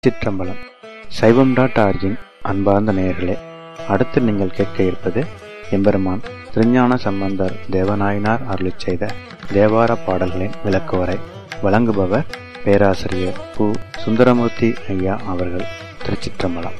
சிற்றம்பலம் சைவம் dot origin அன்பார்ந்த நேயர்களே அடுத்து நீங்கள் கேட்க இருப்பது எம்பெருமான் திருஞான சம்பந்தர் தேவநாயனார் அருளிச் செய்த தேவார பாடல்களின் விளக்குவரை வழங்குபவர் பேராசிரியர் பு சுந்தரமூர்த்தி ஐயா அவர்கள் திருச்சிற்றம்பலம்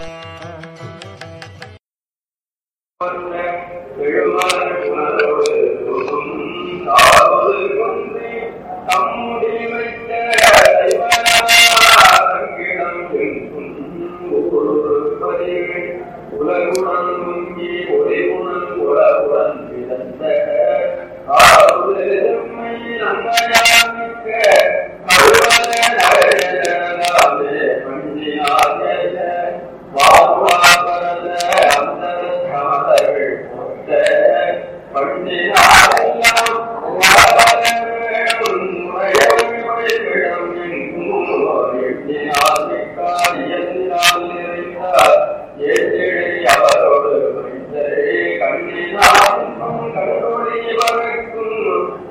உலகுடன் முங்கி ஒளிவுடன் உலகுடன் பிறந்த ஆறுமை நன்மையாமிக்க அருவத நரே மஞ்சியாதேய வாகுவாபரத அந்தர சாதர்கள் ஒத்த பண்டினாரெல்லாம் அவரோடு கண்ணினாலும் கண்டோடி வரைக்கும்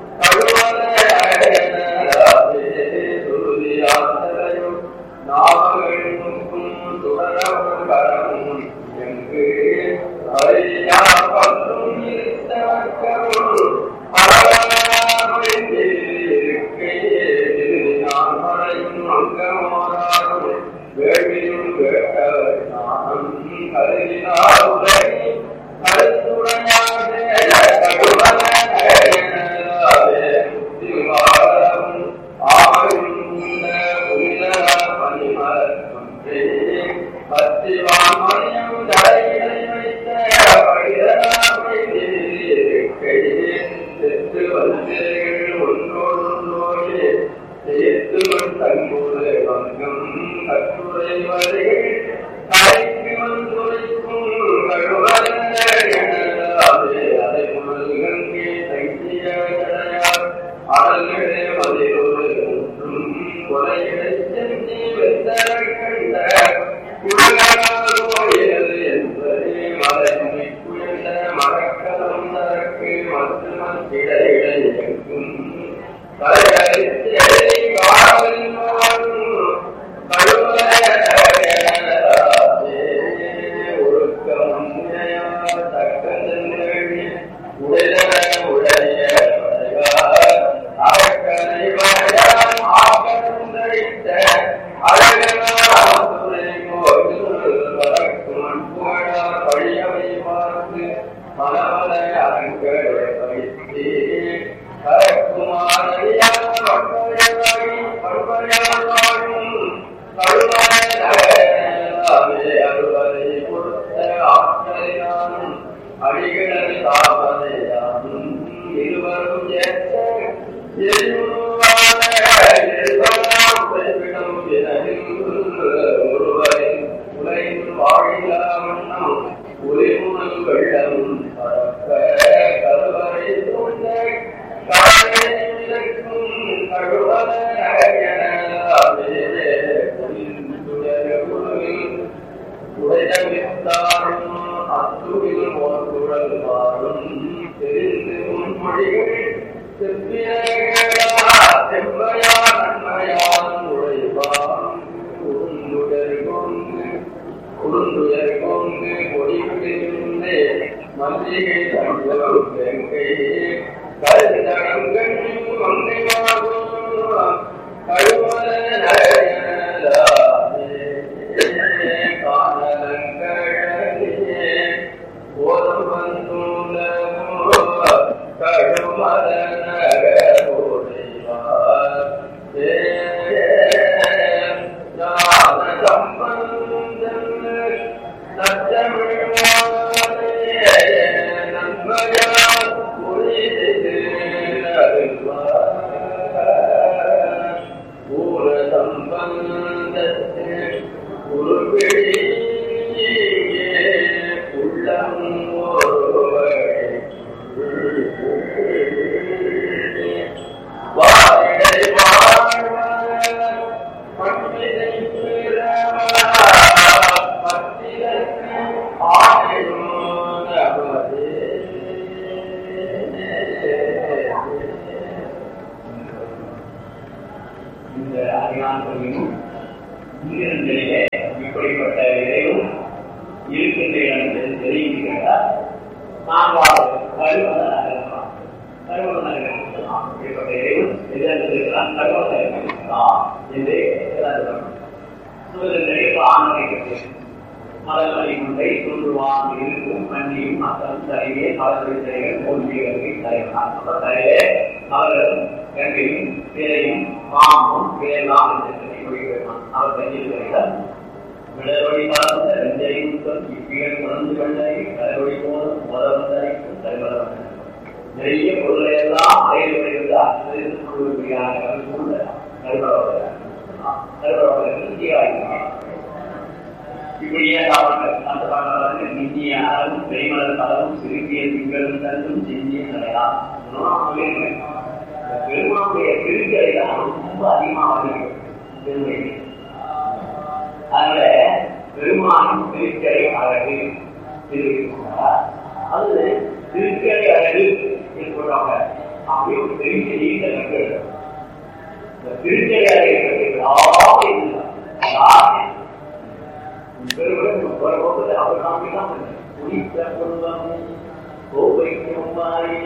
கழுவதையும் நாமகளுக்கும் துடரவும் கரமும் எங்கு அறியா பற்றும் இருத்தவர்களும் வேள்வியும் வேட்டவர் நானும் கருதினார் உரை கட்டுரை வருகள் கலைக்கு வந்துரைக்கும் கழுவரே அதை முதல்கள் தைத்திய கிடையார் அடல்களே மதிலொரு ஒன்றும் கொலைகளை செஞ்சு வெந்தரை கண்ட குழலாது என்பதே மலைமை குழந்த மரக்கலம் தரக்கு மற்ற கிடைகளை எங்கும் தலையறித்தே காவல் வாழும் அடிகள் தாபதையானும் இருவரும் ஒருவரின் உலகின் வாழிலாமன்னம் ஒளிமுதல் வெள்ளம் பரப்ப கருவறை தோன்ற காலைக்கும் கழுவத உடையவித்தாரும் அத்துவில் ஓர்குழல் மாறும் தெரிந்து மொழிகள் செவ்வையா நன்மையான் உழைவான் உருந்துடர் கொண்டு உருந்துயர் கொண்டு பொடிவிடிந்தே மல்லிகை தங்கள் வெங்கை கருந்தடங்கள் மங்கையாகும் கழுவல காணலங்களே போதும் வந்துள்ளமோ கழுமல நகரோடைவார் வாழ்வ அப்படிப்பட்ட இறைவன் இருக்கின்ற இடத்தில் தெரியும் கேட்டால் நான்காவது கருவத நகரம் கருவத நகரம் அப்படிப்பட்ட இறைவன் எதிர்த்து இருக்கிறான் கருவத இருக்கிறான் என்று சூழலிலே ஆணை மலர்களை முன்பை தோன்றுவான் இருக்கும் மண்ணியும் மக்களும் தலையே மலர்கள் தலைகள் போன்றியவர்களை தலைவனான் அப்ப தலையிலே அவர்களும் கண்கையும் பிறையும் பாம்பும் பிறையெல்லாம் ஒழிக்கிறான் அவர் கையில் வருகிறார் விடவழி பார்த்த வெஞ்சையும் இப்பிகள் உணர்ந்து கொண்டதை கடவழி போதும் முதவந்தரை தலைவர் நிறைய பொருளை எல்லாம் அறையில் இருந்து அச்சரித்து கொள்வதற்கான சூழ்நிலை கருவரவர்கள் கருவரவர்கள் இப்படியே அந்த பாடலாளர்கள் நிந்திய அளவும் பெய்மலர் அளவும் சிறுக்கிய திங்களும் தன்னும் செஞ்சிய நிலையாம் பெருமானுடைய திருக்கலை தான் ரொம்ப அதிகமாக வருகிறது அதனால பெருமானும் திருக்கலை அழகு திருக்கிறார் அது திருக்கலை அழகு என்று சொல்றாங்க அப்படியே ஒரு பெரிய நீண்ட நகர் இந்த திருக்கலை அழகு யாரும் இல்லை யாருமே அவர் காமிதான் குடித்த குடும்பம் கோவைக்கும் வாரி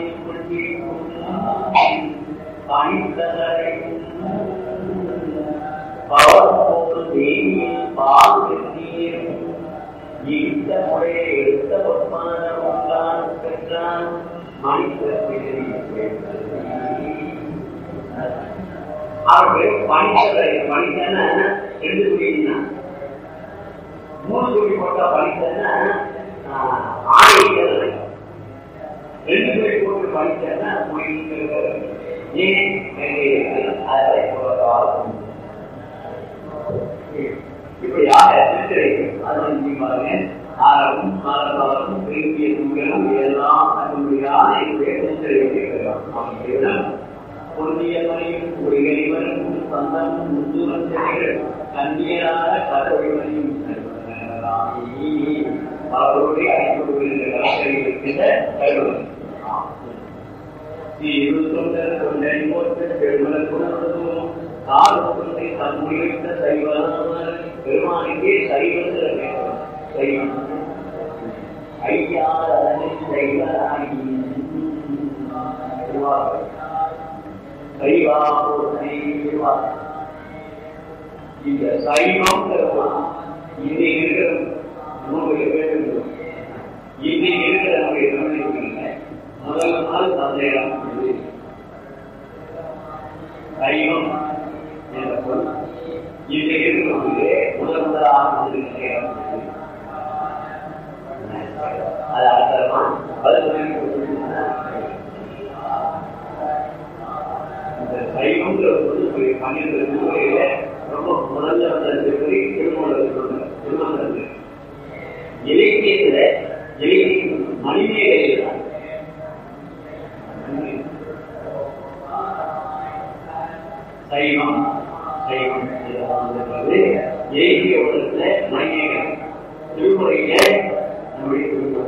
பவர்போல் தேவியில் பால் வெந்நீர் ஈட்ட முறையை எடுத்த பொற்மான உண்டான் பெற்றான் மனித அவர்கள் மனிதரை மனிதன ரெண்டு சொல்லியிருந்தான் மூணு சொல்லி போட்டா படித்தேன்னா ஆணைகள் ரெண்டு சொல்லி போட்டு படித்தேன்னா ஏன் அதை இப்படியாக திருத்திரைகள் ஆரவும் மலர்வரும் விரும்பிய நூல்களும் எல்லாம் அதனுடையான என்னுடைய திருத்திரைகள் பொருந்திய மணியும் ஒருகைவரும் சந்தம் முந்தூரம் செடிகள் கண்ணியரான கடவுளையும் அவர்களுடைய ஐநூறு இருக்கின்ற கருவறை இருபத்தொண்டர் கொண்டை போட்டு பெருமலர் கொண்டதும் காலத்தை தன்முறை வைத்த சைவனர் பெருமானிக்கே சைவத்தில் சைவம் ஐயா அதனை சைவராகி சைவா இந்த சைவம் இன்னைக்கு இருக்கிற நூல்களை வேண்டும் இன்னைக்கு இருக்கிற நம்முடைய தமிழ் முதல் நாள் சந்தேகம் சைவம் என்ற பொருள் இன்னைக்கு இருக்கிறது முதல் முதலாக வந்திருக்கிற அது அர்த்தமா இந்த சைவம்ங்கிற பொருள் பன்னிரண்டு நூல்களில ரொம்ப முதல்ல வந்த திருப்பதி திருமணம் திருமணம் இலக்கியத்துல இலக்கியம் மணிமேகலை சைவம் சைவம் என்பது இலக்கிய உலகத்துல மணிமேகலை திருமுறையில நம்முடைய திருமுறை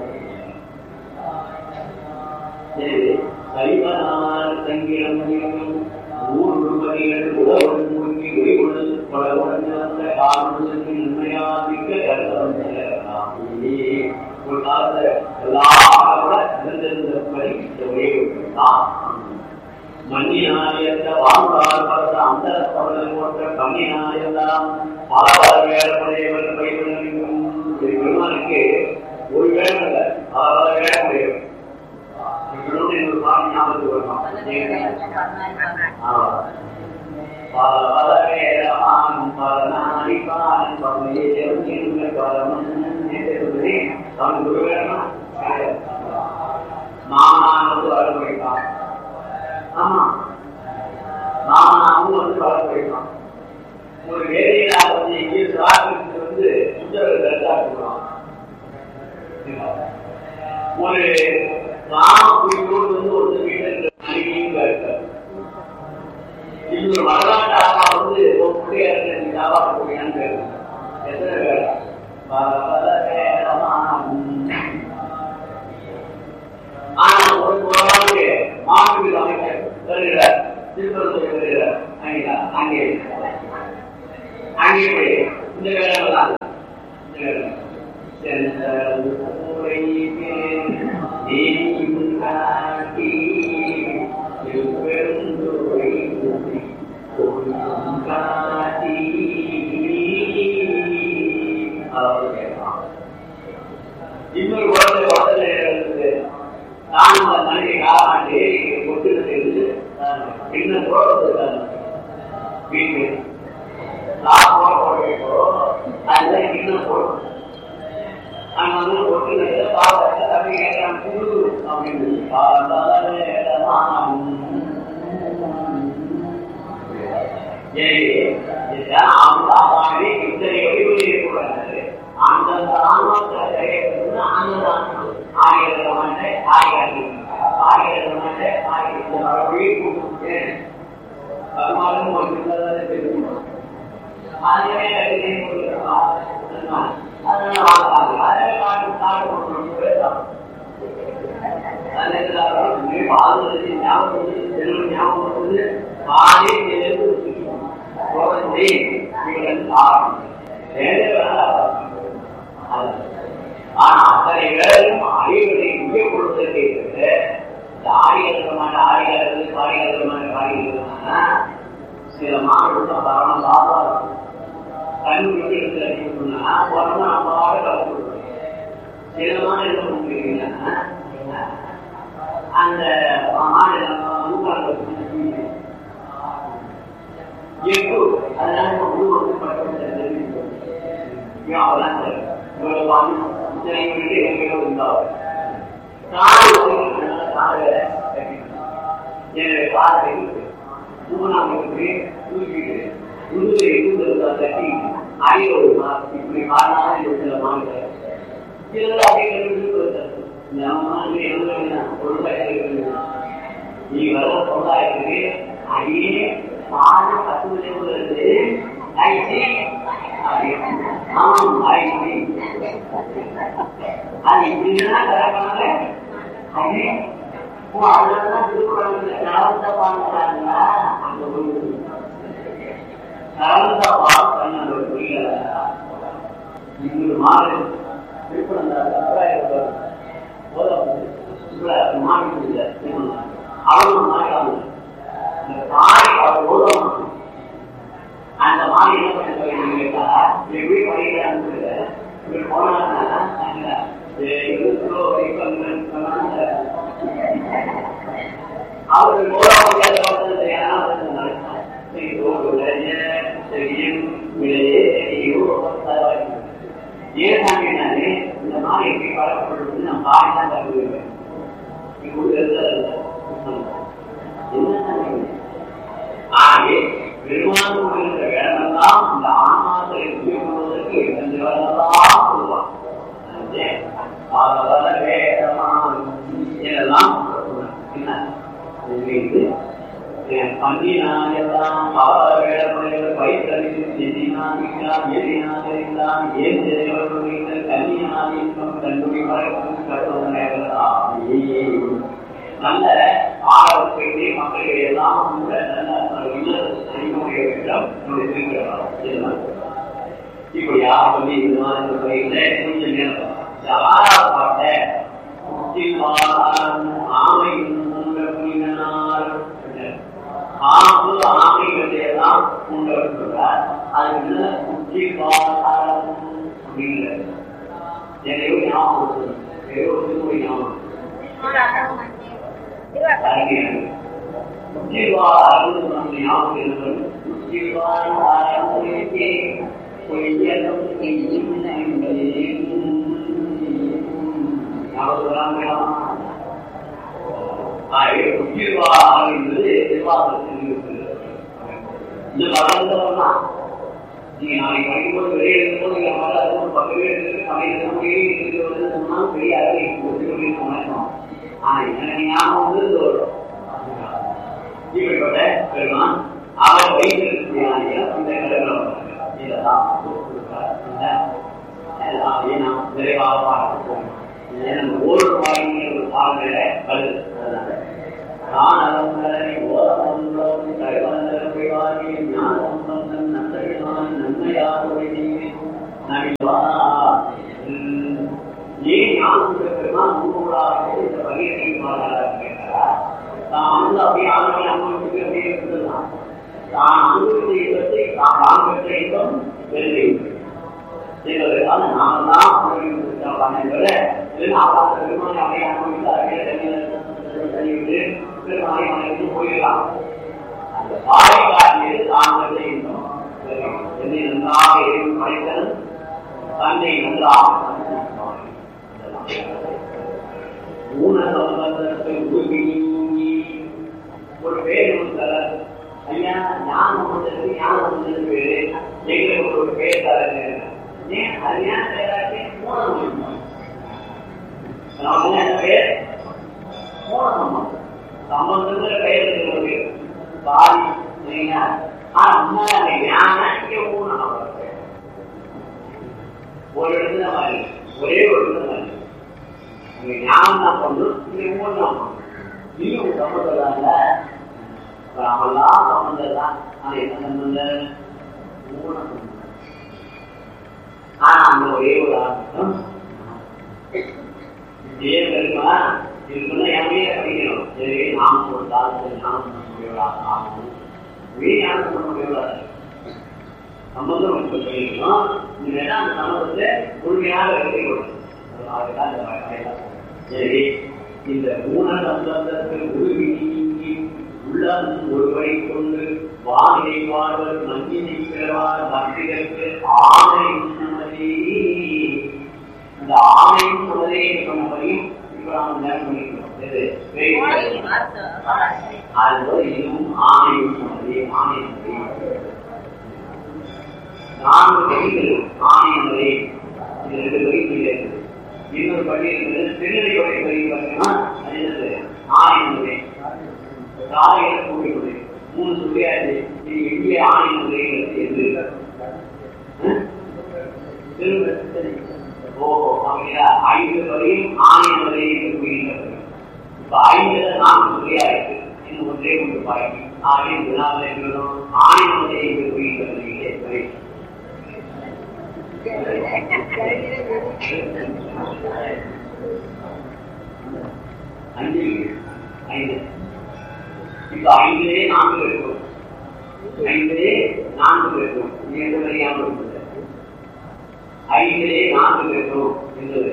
எனவே சைவனார் தங்கிடம் ஊர் உருவதிகள் உலகம் மூழ்கி ஒளிவுடன் பல உடனிருந்த காரணத்திற்கு நன்மையாதிக்க கருத்தம் ஒரு காலத்துல எல்லாரோட இருந்திருந்தபடி இந்த ஒரே தான் மண்ணினாயத்த வாழ்ந்தால் பார்த்த அந்த சமணம் போன்ற கண்ணினாயெல்லாம் பல பல வேலைப்படையவர் பயிர்களும் பெருமானுக்கு ஒரு வேலை இல்லை பல பல வேலைப்படையவர் இன்னொரு சாமி ஞாபகத்துக்கு வரணும் பல பல வேலமான் பல நாளிப்பான் பல அவன் குருவேனா மாமனான் வந்து வளர்த்து வைப்பான் ஆமா மாமனாவும் வந்து வளர்த்து வைப்பான் ஒரு வேலையில வந்து எங்கேயும் சாப்பிட்டு வந்து சுந்தர கருத்தாக்குறான் ஒரு ராம குடியோடு வந்து ஒரு வீட்டில் அருகியும் இருக்கார் இன்னொரு வரலாற்று ஆமா வந்து ஒப்படியா இருக்க வியாபாரக்கூடியான்னு பேரு எத்தனை பேர் ஆனா ஒரு ஒரு மாட்டு அமைச்சர் வருகிறார் திருப்பரத்துறை வருகிறார் அங்கே அங்கே அங்கே போய் இந்த வேலை இன்னொரு குழந்தை குழந்தை இருந்து நான் அந்த மனைவி காலாண்டு கொண்டு செய்து என்ன தோட்டத்தை வீட்டு நான் போட போட வைக்கிறோம் அதுல இன்னும் போடும் அங்க வந்து ஒட்டு பாவத்தை அப்படி கேட்கறான் புது அப்படின்னு இத்தனை வழிகளில் இருக்கக்கூடாது அந்தந்த ஆன்மாக்களை அந்ததான் ஆயிரத்த மண்டை ஆயிரம் ஆயிரத்த மண்டை ஆயிரத்தி வழி கொடுத்து வருமானம் ஒன்றுதான் தெரியும் அதுவே ஆனா அத்தனை பேரும் அறிவுகளை இங்கே கொடுத்ததே ஆரியமான ஆரியாளர்கள் காரியாளமான காரியமான சில மாணவர்கள் காரணம் சாதாரணம் கல்லூரி எடுத்து அடிக்கணும்னா உடனே அம்மாவோட கலந்து சிலமான என்ன பண்ணுறீங்கன்னா அந்த மாநிலம் எட்டு அதனால வந்து வந்து பட்டம் இவ்வளவு இத்தனை வீட்டு எங்கேயோ இருந்தாலும் என்னுடைய காலை மூணாவது தூக்கிட்டு முதுகை இருந்தது தட்டி அடியோடு இப்படி காரணமாக சில மாநில சிலர் நீ வர சமுதாயத்துக்கு அடியே பாட கத்துவது ஐசி ஆமாம் ஐசி அது இப்படிதான் கரெக்டாக அது அதனாலதான் திருக்குறள் நலந்த பாடுறாங்களா அந்த ஒரு நலந்த பாடம் பண்ண புரியல இன்னொரு மாடு அவரும் மாறிடாமல் தாய் அவர் ஓதம் அந்த மாதிரி என்ன பண்ண கேட்டா எப்படி படிக்கிறான்னு போனா அவர்கள் ஏன் சாமினாலே இந்த மாதிரி எப்படி பழக்கப்படுறது நான் பாடி தான் கருதுவேன் ஆகவே பெருமாள் கொண்டிருந்த வேடமெல்லாம் இந்த ஆன்மாக்களை உபயோகிப்பதற்கு எந்த வேடமெல்லாம் சொல்லுவான் இதெல்லாம் என்ன பண்ணினாயெல்லாம் வேடமுறைகள் பயிற்சி செஞ்சினான் எதினான் ஏன் செய்தவர்கள் கல்வியினால் இன்பம் கல்லூரி வரைக்கும் நல்ல ஆரோக்கியத்தை மக்களிடையே எல்லாம் கூட நல்ல செய்யக்கூடிய வேண்டும் இப்படியாக சொல்லி இந்த மாதிரி பயிரில் கொஞ்சம் நேரம் ஆறாவது பாட்டை ஆமை ஆம்பு ஆமைகளை எல்லாம் உண்டவர் சொல்றார் அது உச்சி பாரம் அப்படிங்கிறது எதையோ ஞாபகம் ஏதோ ஒரு ஞாபகம் உச்சிவாரம் ஞாபகம் இருந்தது உச்சிவாரம் பொய்யலும் உச்சிவாரம் என்பது நிர்வாகத்தில் இருக்கிறது இந்த வளர்ந்தவன்னா நீங்க நாளைக்கு படிக்கும்போது வெளியே இருக்கும்போது நீங்க மாதிரி அது ஒரு பக்கமே இருக்கு சமையல் மொழியே இருக்கிறது சொன்னால் பெரிய அளவில் ஒத்துழைப்பு சமைக்கணும் ஆனா எனக்கு ஞாபகம் வந்து இது வரும் இப்படிப்பட்ட பெருமான் அவர் வைத்திருக்கிறாங்க இந்த கடற்கரை இதெல்லாம் எல்லாத்தையும் நாம் விரைவாக பார்ப்போம் ஒரு வாயிலே ஒரு பாடல கல் நான் அலங்கரை ஓரமன்றோம் கைவந்தரவாகி ஞான சம்பந்தன் நன்மையாக நன்மையாக நவிவான ஞானசுந்தர பெருமான் மூணாவது இந்த பகிர்ச்சி கேட்டாரா தான் வந்து அப்படியே ஆளுநர் அனுபவிச்சுட்டு அப்படியே இருந்ததுதான் தான் அனுபவித்த இன்பத்தை தான் தான் பெற்ற இன்பம் வெள்ளி செய்வது அது நாம தான் அனுபவித்தாங்க பெருமானை அப்படியே அனுபவித்து அப்படியே தண்ணீர் பெருமானை அனுபவித்து போயிடலாம் அந்த பாறை காட்டியது தான் பெற்ற இன்பம் என்னை நன்றாக எரியும் படைத்தல் தன்னை நன்றாக ஊன சம்பந்தத்தை உருவி ஒரு பேர் கொடுத்தார் ஐயா ஞானம் வந்தது ஞானம் வந்தது பேரு எங்களுக்கு ஒரு பேர் தரங்க ஏன் அது ஏன் பேராச்சு மூலம் நம்ம என்ன பேர் மூலம் சம்பந்தங்கிற பெயர் இருக்கிறது பாதி சரிங்களா ஆனா உண்மையான ஞானம் இங்க ஊனம் ஒரு இடத்துல மாதிரி ஒரே ஒரு இடத்துல மாதிரி அங்க ஞானம் தான் பண்ணும் இங்க ஊனம் தான் பண்ணும் இன்னும் சம்பந்தம் அவெல்லாம் சம்பந்தம் தான் ஆனா என்ன சம்பந்தம் ஊனம் சம்பந்தம் ஆனா அந்த ஒரே ஒரு ஆரம்பம் இதே தெரியுமா இதுக்குள்ள எங்கே படிக்கணும் சரி நாம கொடுத்தால் ஞானம் பண்ண முடியலாம் ஆகணும் ஞானம் பண்ண முடியலாம் சம்பந்தம் வச்சு பண்ணிக்கணும் இந்த அந்த சம்பந்தத்தை முழுமையாக எழுதி கொடுக்கணும் அதுதான் இந்த வகையில. சரி இந்த மூண சம்பந்தத்தில் உருவி நீங்கி உள்ளம் ஒருவரை கொண்டு வானிலை வாழ்வர் மஞ்சினை பிறவார் பக்திகளுக்கு ஆணை உண்ணமதி இந்த ஆணையும் உணரே சொன்னபடியும் இப்ப நாம் நேரம் பண்ணிக்கிறோம் எது? அதுபோல இதுவும் ஆணையும் உணரே ஆணை உணரே நான்கு வரிகள் ஆணையங்களே இது ரெண்டு வரிகள் இருக்குது இன்னொரு பள்ளி இருக்குது திருநெல்வேலி பள்ளி பார்த்தீங்கன்னா அது என்னது ஆணையங்களே காலையில கூடியது மூணு சொல்லியாச்சு இது எங்கே ஆணையங்களே எது ஓஹோ அப்படியா ஐந்து வரையும் ஆணையங்களே என்று கூறுகிறது இப்ப ஐந்துல நான்கு சொல்லியாயிருக்கு இன்னும் ஒன்றே ஒன்று பாக்கி ஆகிய வினாவில் இருக்கிறோம் ஆணையங்களே என்று கூறுகிறது அஞ்சு ஐந்து இப்ப ஐந்திலே நான்கு இருக்கும் ஐந்திலே நான்கு இருக்கும் இது எந்த வழியாக இருக்குது ஐந்திலே நான்கு இருக்கும் என்பது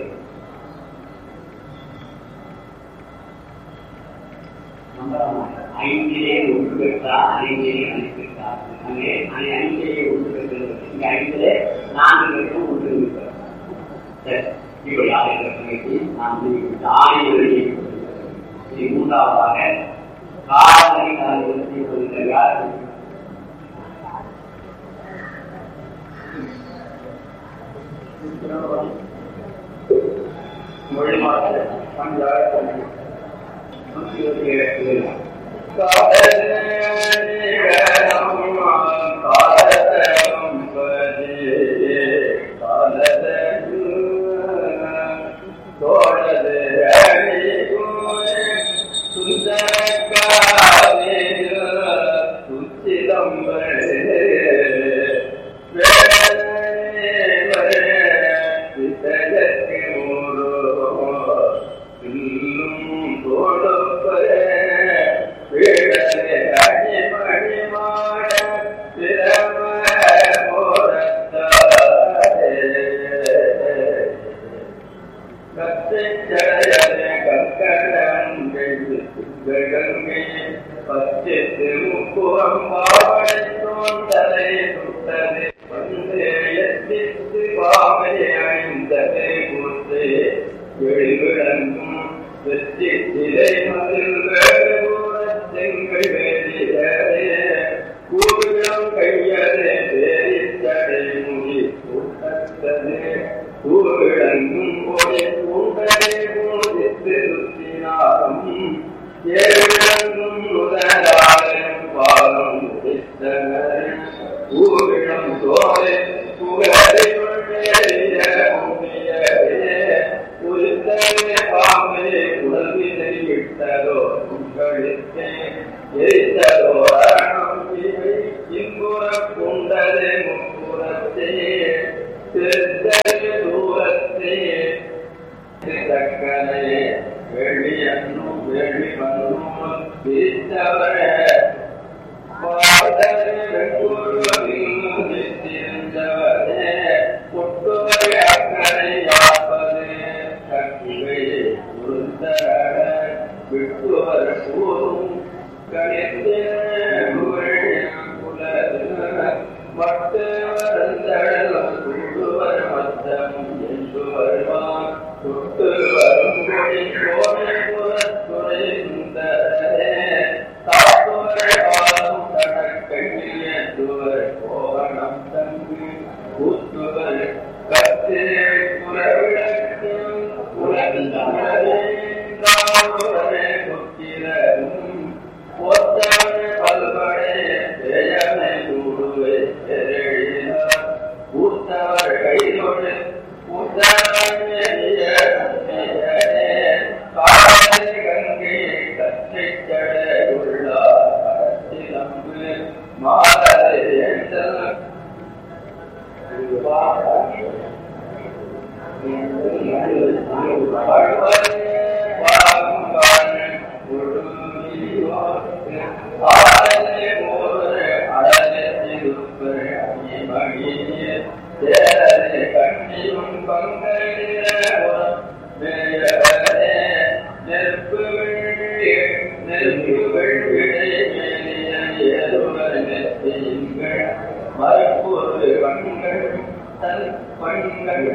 ஐந்திலே ஒன்று பெற்றார் ஐந்திலே அனுப்பிட்டார் அங்கே ஐந்திலே ஒன்று பெற்றது இங்க ஐந்திலே நான்கு பேரும் ஒன்று இருக்கிறார் சரி இப்படியாக இருக்கிற நாம் ஆணை வழியை இது மூன்றாவதாக காலங்களை காலத்தில் சொல்கிறார் மொழிமாக பஞ்சாயத்து நூற்றி இருபத்தி ஏழு உலகிலே மறுப்பொரு கண்கள் தன் பண்கள்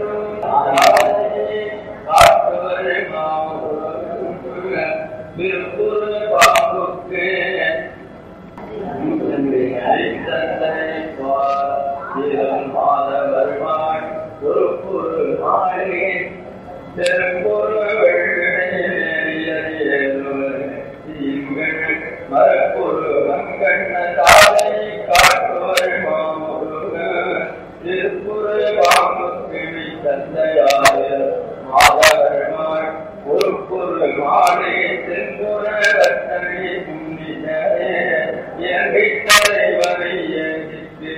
காட்டுவர் விருப்புற பாம்புக்கு மாதவர்மான் பொறுப்புறு மாளிகை மரப்பொரு வங்கண்ண தாலை காட்டுவர் மாமுருக திருப்புற பாம்புக்கு தந்தையாய மாதவர்மான் பொறுப்பொரு மாலை தென்புற ரத்தனை முன்னிட்டே எங்கை தலைவரை எங்கிட்டு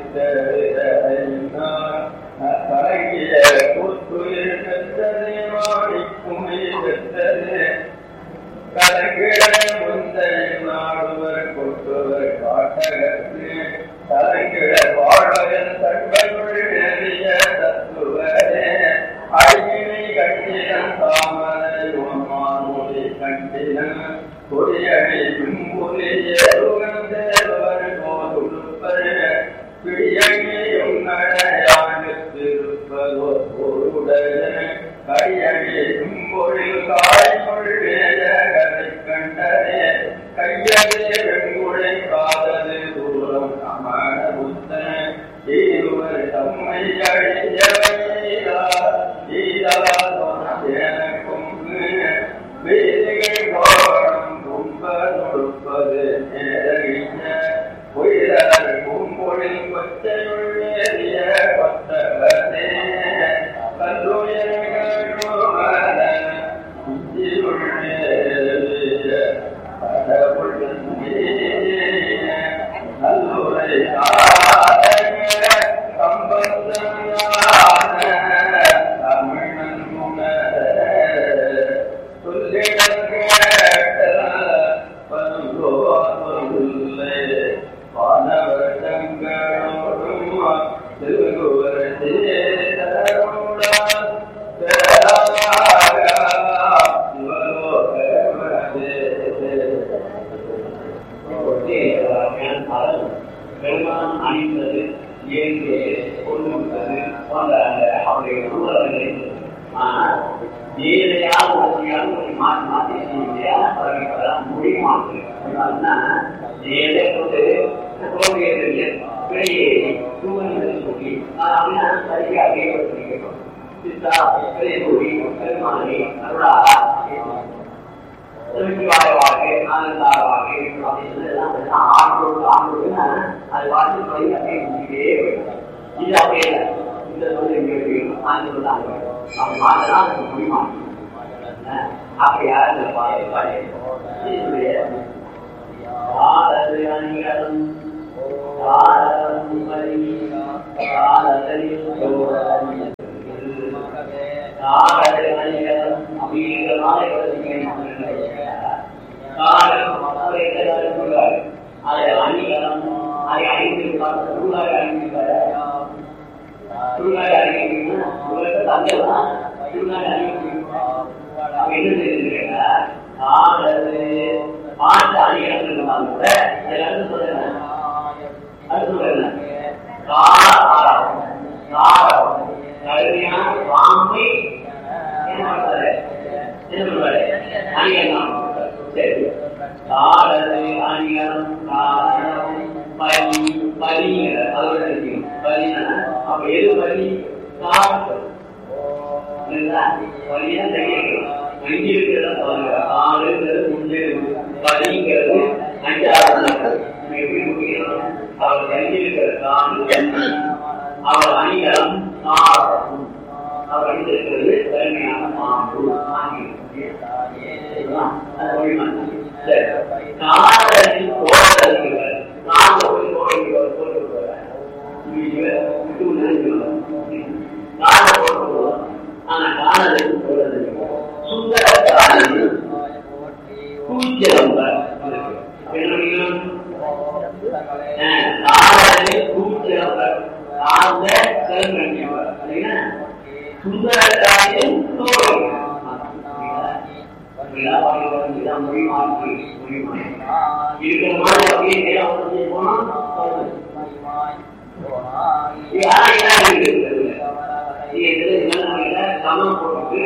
கலங்கிய கூத்து பெற்றது மாடிக்கும் பெற்றது கலங்கிட முந்தை நாடுவர் கொட்டுவர் காட்டகத்து கலங்கிட வாழ்வன் தங்களுள் நெறிய தத்துவரே அழகினை கட்டிடம் தாமரை மாமொழி கண்டினம் கொடியணி பின்புலிய தேவர் போதுப்பர் பிடியணியும் நடையாண்டு திருப்பதோ பொருடைய கையணியும் பொழில் காய்மொழி வேதகரை கண்டரே கையதே வெண்குழை காதது தூரம் அமர புத்தன் இருவர் தம்மை அழியவையா எனக்கும் வேதிகள் வாழும் துன்ப நொடுப்பது நேரறிஞ உயிரர் பூம்பொழில் கொச்சையுள்ளேறிய பத்தவனே கல்லுயர்களோமல புத்தியுள்ளேறிய கடவுள் நல்லுரை காதக சம்பந்தமான தமிழன் உணர சொல்லிடல் கேட்ட பல்கோ சொல்லை வானவர் தங்களோடும் திருகுவர் சேரோடான் பெருமான் அணிந்தது இயற்கை கொள்ளுவது போன்ற அந்த அவருடைய சூழல்களை ஆனால் ஏழையாக உடனடியாக ஒரு மாற்றி மாற்றி செய்ய அவர்களுக்கு மொழி மாற்று அதனால்னா ஏழை வந்து தோல்வியை பிழையை சூழ்நிலை சொல்லி அப்படின்னா சரியாக ஏற்படுத்திக்கிறோம் சித்தா பெரிய மொழி பெருமானி அருளா திருச்சிவாய வாழ்க்கை ஆனந்தார வாழ்க்கை அப்படின்னு எல்லாம் ஆண்டோடு ஆண்டோடுன்னா அது வாழ்க்கை சொல்லி அப்படியே முடிக்கிட்டே போயிடும் இது அப்படியே இல்லை. இந்த சொல்லி எங்க இருக்கு ஆண்டு தான் அப்படி மாத்தினா அது முடியுமா அப்படி யாரும் இந்த பாடலை பாடி இதனுடைய காதல் அணிகளும் காதலும் மறி காதலில் சோழன் காதல் அணிகளும் அப்படிங்கிறனால அதை அணிகளும் அதை அணிந்து சூழலை அணிந்து சூழலை அணிங்கன்னா தந்தை தான் சூழலை அணிந்து என்ன தெரிஞ்சுக்கிறீங்க காதல் பாட்டு அணிகள் இருந்தாலும் கூட எல்லாரும் சொல்லுங்க அது சொல்லுங்க காரம் காரம் கருமையான பாம்பை என்ன பண்றாரு என்ன பண்றாரு அணியலாம் சரி காடது அணியம் காரணம் பலி பலிங்கிற அதோட தெரியும் பலினா அப்ப எது பலி காடு பலியா தெரியும் அங்கே இருக்கிறத பாருங்க காடுங்கிறது முன்னே பலிங்கிறது அஞ்சாவது எப்படி முக்கியம் அவர் தங்கி இருக்கிற காடு அவர் அணிகலம் காடு அவர் அணிந்திருக்கிறது கருமையான பாம்பு ஆங்கி அது மொழிமாற்றி காதலில் போராடுகிறார் நான் போய் போராடுகிறார் போராடுகிறார் காதல் போராடுவார் ஆனா காதலுக்கு போராடுகிறார் சுந்தர காதலில் கூச்சலம்ப என்ன காதலில் கூச்சலம்ப காந்த சிறந்தவர் சுந்தர காதலில் தோழர் மொழி மாற்றி மொழி மாற்றி இருக்கிற மாதிரி அப்படியே நேரம் வந்து போனா சமம் போட்டு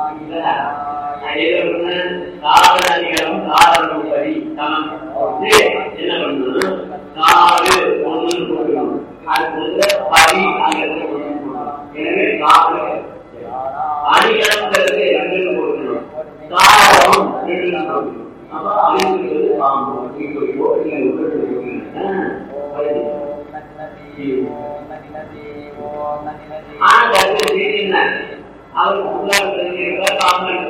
காரணம் காரணம் படி சமம் போட்டு என்ன பண்ணணும் நாலு ஒன்று போடணும் அது வந்து பதி அங்கே எனவே நாலு அணிகலங்கிறது ரெண்டு போடணும் காரணம் ரெண்டு போடணும் அப்ப அணிங்கிறது பாம்பு இப்போ ஆனா தெரியுங்க அவருக்கு உள்ளாக தெரிஞ்சிருக்கார் காமெண்ட்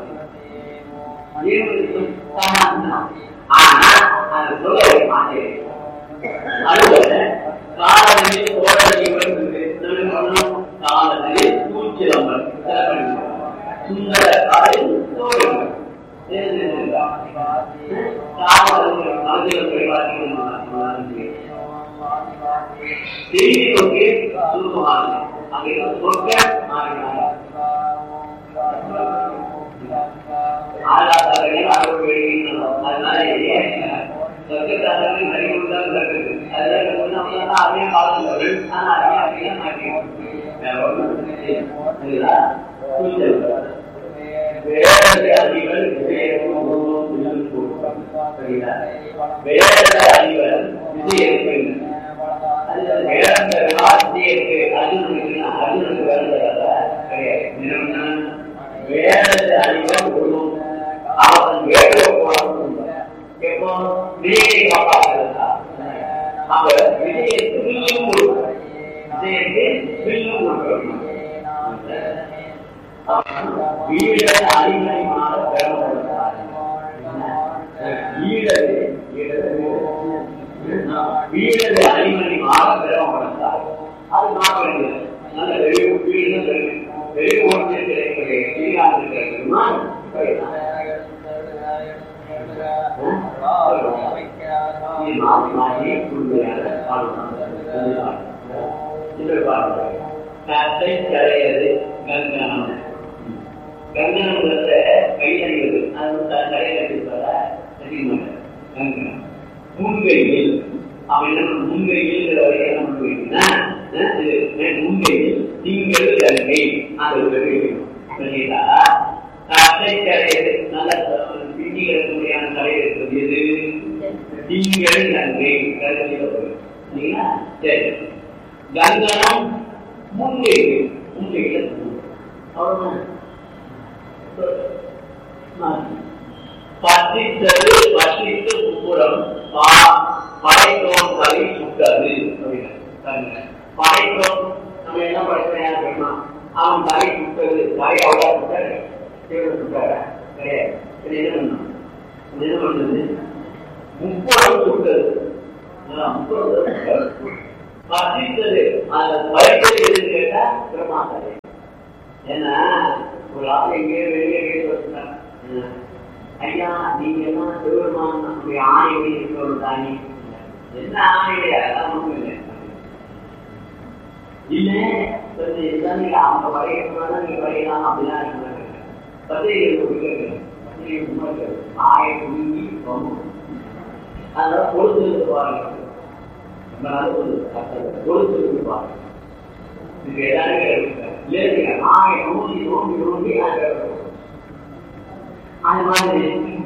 ஆனா அது சொல்ல மாட்டேன் அடுத்த காலனில் தோழர்கள் காலனில் கூச்சிரம்பர் சுந்தர காலில் தோழர்கள் செய்தி நோக்கி சுருக்கமாக அங்கே சொற்க மாறினார் ஆதாரங்களை அறுபது வெளியிடணும் அதனால சொர்க்கத்தாரர்கள் அறிவுதான் இருக்குது அதில் அதே பார்க்கிறார்கள் ஆனால் அதே அப்படியே மாட்டேன் வேற அதிபர் வேற அதிபர் விஜயருக்கு வேற வார்த்தைக்கு அர்ஜுனுக்கு அர்ஜுனுக்கு வேற அதிபர் ஒன்றும் அவன் வேற எப்போ விஜயை காப்பாற்றுறதா அவர் விஜயத்துக்கு வில்லும் விஜயத்தை வில்லும் கொடுக்கணும் வீட அடிமையாக பெறப்படுகிறார் வீடது வீடது அடிமணிமாக பெறப்படுகிறார் அது மாற்றம் நல்ல வெளி வீடு வெளி ஓட்டு கிடைக்கிறது சீராக கிடைக்குமா மாற்றி மாற்றி உண்மையாக பாடுறாங்க கத்தை கரையது கங்கணம் கங்கணம்ங்கிறத கையறிவது அது கரையில் இருப்பதா தெரியுமா கங்கணம் முன்கையில் அவன் என்ன முன்கையில் வரைக்கும் முன்கைனா முன்கையில் திங்கள் கங்கை அது புரியுதா கத்தை கரையது நல்ல பின்னி இருக்கக்கூடியான கரை இருக்கிறது எது திங்கள் கங்கை கரையில் சரிங்களா சரி கங்கணம் முன்கை முன்கையில் அவ்வளவுதான் பசித்தது பசித்து முப்புறம் படைத்தோம் கலை சுட்டது படைத்தோம் நம்ம என்ன படைக்கிறேன் அப்படின்னா அவன் தலை சுட்டது தலை அவ்வளோ சுட்டாரு தேவை சுட்டாரா கிடையாது இது என்ன பண்ணும் இது என்ன பண்ணுது முப்புறம் சுட்டது முப்புறம் பசித்தது அந்த படைத்தது எதுன்னு கேட்டா பிரமாதம் ஏன்னா ஒரு ஆள் எங்கேயோ வெளியே கேட்டு வச்சுட்டாங்க ஐயா நீங்க எல்லாம் சிவபெருமான் அப்படி ஆணை எப்படி இருக்கிறது தானே என்ன ஆணை அதான் ஒண்ணும் இல்லை இல்ல கொஞ்சம் எல்லாமே அவங்க வரையலாம் நீங்க வரையலாம் அப்படிலாம் இருக்கிறாங்க பத்திரிகை ஆய குடுங்கி அதனால பொழுது பாருங்க பொழுது பாருங்க இது எல்லாருமே ஆய நோண்டி நோண்டி நோண்டி அந்த மாதிரி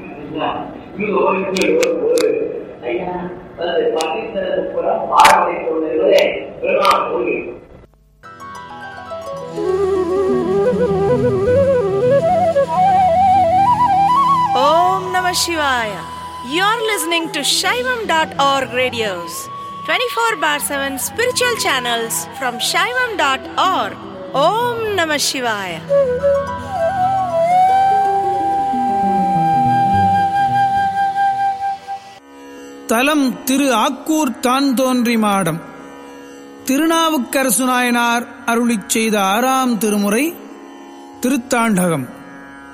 ஒரு ஐயா பாகிஸ்தான் கூட பாரம்பரிய சூழ்நிலை பெருமாள் கோயில் Om Namah Shivaya. You're listening to Shaivam.org radios, 24 bar 7 spiritual channels from Shaivam.org. ஓம் நம சிவாய தலம் திரு ஆக்கூர் தான் தோன்றி மாடம் திருநாவுக்கரசு நாயனார் அருளிச் செய்த ஆறாம் திருமுறை திருத்தாண்டகம்